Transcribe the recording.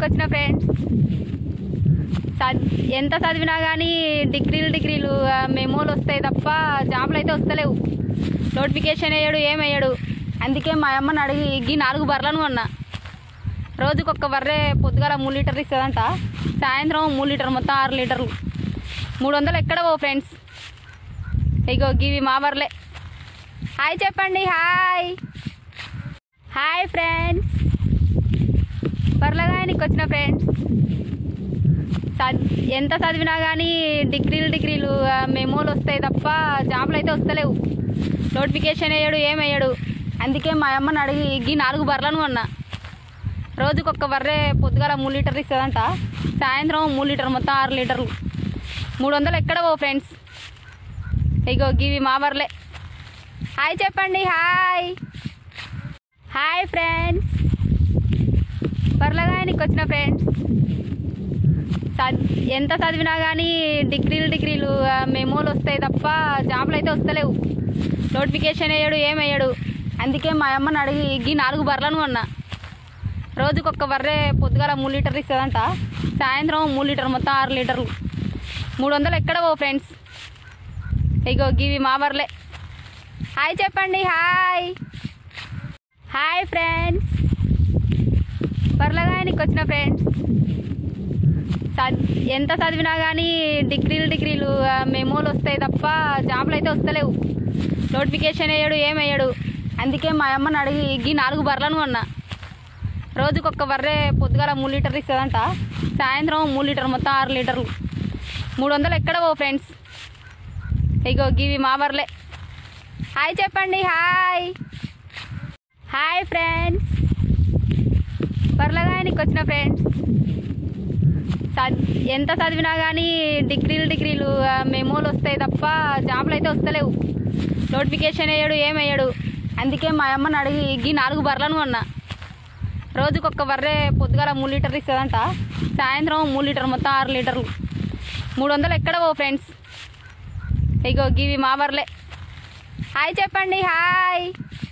వచ్చిన ఫ్రెండ్స్ చద్- ఎంత చదివినా కానీ డిగ్రీలు డిగ్రీలు ఆ, మెమోలు వస్తాయి తప్ప జాబులు అయితే వస్తలేవు నోటిఫికేషన్ వేయడు ఏం వేయడు అందుకే మా అమ్మని అడిగి ఈ నాలుగు బర్రెలను కొన్నా రోజుకొక బర్రె పొద్దుగాల మూడు లీటర్లు ఇస్తుందంట సాయంత్రం మూడు లీటర్ మొత్తం ఆరు లీటర్లు మూడు వందలు ఎక్కడ పో ఫ్రెండ్స్ ఇగో గివి మా బర్రెలే హాయ్ చెప్పండి హాయ్ హాయ్ ఫ్రెండ్స్ బర్లగాయనికి వచ్చిన ఫ్రెండ్స్ చద్- ఎంత చదివినా కానీ డిగ్రీలు డిగ్రీలు ఆ, మెమోలు వస్తాయి తప్ప జాబులు అయితే వస్తలేవు నోటిఫికేషన్ వేయడు ఏం వేయడు అందుకే మా అమ్మని అడిగి ఈ నాలుగు బర్రెలను కొన్నా రోజుకొక బర్రె పొద్దుగాల మూడు లీటర్లు ఇస్తుందంట సాయంత్రం మూడు లీటర్ మొత్తం ఆరు లీటర్లు మూడు వందలు ఎక్కడ పో ఫ్రెండ్స్ ఇగో గివి మా బర్రెలే హాయ్ చెప్పండి హాయ్ హాయ్ ఫ్రెండ్స్ బర్లగాయనికి వచ్చిన ఫ్రెండ్స్ చద్- ఎంత చదివినా కానీ డిగ్రీలు డిగ్రీలు ఆ, మెమోలు వస్తాయి తప్ప జాబులు అయితే వస్తలేవు నోటిఫికేషన్ వేయడు ఏం వేయడు అందుకే మా అమ్మని అడిగి ఈ నాలుగు బర్రెలను కొన్నా రోజుకొక బర్రె పొద్దుగాల మూడు లీటర్లు ఇస్తుందంట సాయంత్రం మూడు లీటర్ మొత్తం ఆరు లీటర్లు మూడు వందలు ఎక్కడ పో ఫ్రెండ్స్ ఇగో గివి మా బర్రెలే హాయ్ చెప్పండి హాయ్ హాయ్ ఫ్రెండ్స్ బర్లగాయనికి వచ్చిన ఫ్రెండ్స్ చద్- ఎంత చదివినా కానీ డిగ్రీలు డిగ్రీలు ఆ, మెమోలు వస్తాయి తప్ప జాబులు అయితే వస్తలేవు నోటిఫికేషన్ వేయడు ఏం వేయడు అందుకే మా అమ్మని అడిగి ఈ నాలుగు బర్రెలను కొన్నా రోజుకొక బర్రె పొద్దుగాల మూడు లీటర్లు ఇస్తుందంట సాయంత్రం మూడు లీటర్ మొత్తం ఆరు లీటర్లు మూడు వందలు ఎక్కడ పో ఫ్రెండ్స్ ఇగో గివి మా బర్రెలే హాయ్ చెప్పండి హాయ్ హాయ్ ఫ్రెండ్స్ బర్లగాయనికి వచ్చిన ఫ్రెండ్స్ చద్- ఎంత చదివినా కానీ డిగ్రీలు డిగ్రీలు ఆ, మెమోలు వస్తాయి తప్ప జాబులు అయితే వస్తలేవు నోటిఫికేషన్ వేయడు ఏం వేయడు అందుకే మా అమ్మని అడిగి ఈ నాలుగు బర్రెలను కొన్నా రోజుకొక బర్రె పొద్దుగాల మూడు లీటర్లు ఇస్తుందంట సాయంత్రం మూడు లీటర్ మొత్తం ఆరు లీటర్లు మూడు వందలు ఎక్కడ పో ఫ్రెండ్స్ ఇగో గివి మా బర్రెలే హాయ్ చెప్పండి హాయ్